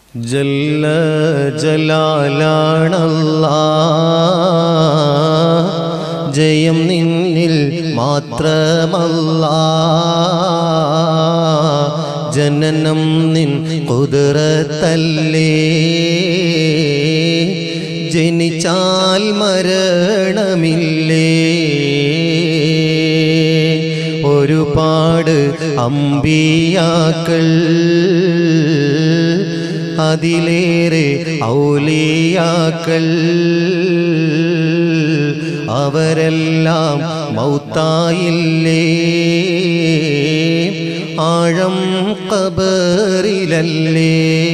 ജല്ല ജലാലാണല്ല ജയം നിന്നിൽ മാത്രമല്ല ജനനം നിൻ കുതിരത്തല്ലേ ജനിച്ചാൽ മരണമില്ലേ ഒരുപാട് അമ്പിയാക്കൾ അതിലേറെ ഔലിയാക്കൾ അവരെല്ലാം മൗത്തായില്ലേ ആഴം കബറിലല്ലേ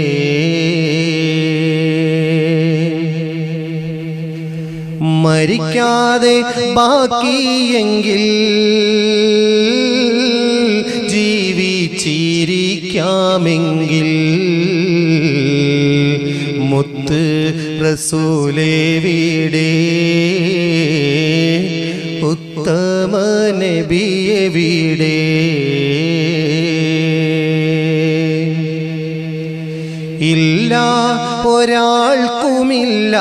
മരിക്കാതെ ബാക്കിയെങ്കിൽ ജീവിച്ചിരിക്കാമെങ്കിൽ മുത്ത് റസൂലേ വീടേ ഉത്തമ നബിയെ വീടേ ഇല്ല ഒരാൾക്കുമില്ല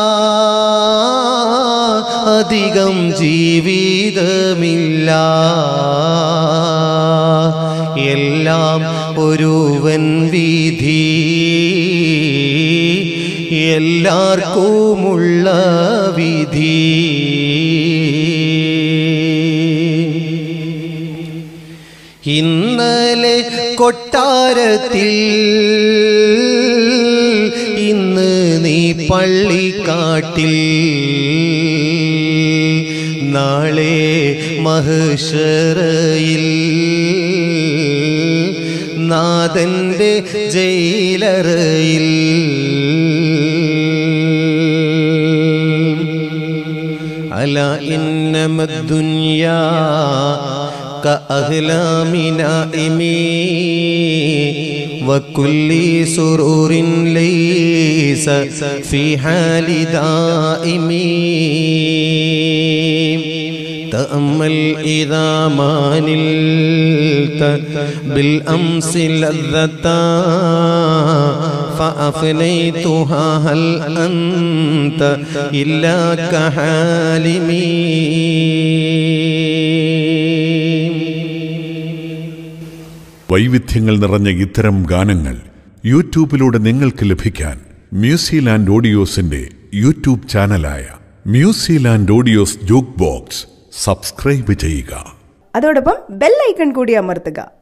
അധികം ജീവിതമില്ല എല്ലാം ഒരുവൻ വിധി എല്ലാവർക്കുമുള്ള വിധി ഇന്നലെ കൊട്ടാരത്തിൽ ഇന്ന് നീ പള്ളിക്കാട്ടിൽ നാളെ മഹേശ്വരയിൽ നാഥന്റെ ജയിലറയിൽ അല ഇന്നമദ്ദുന്യാ كأهلام نائمي وكل سرور ليس في حال دائم تأمل إذا ما نلت بالأمس لذة فأفنيتها هل أنت إلا كحالمي വൈവിധ്യങ്ങൾ നിറഞ്ഞ ഇത്തരം ഗാനങ്ങൾ യൂട്യൂബിലൂടെ നിങ്ങൾക്ക് ലഭിക്കാൻ മ്യൂസിലാൻഡ് ഓഡിയോസിന്റെ യൂട്യൂബ് ചാനലായ Musiland audios jukebox subscribe ചെയ്യുക അതോടൊപ്പം ബെൽ ഐക്കൺ കൂടി അമർത്തുക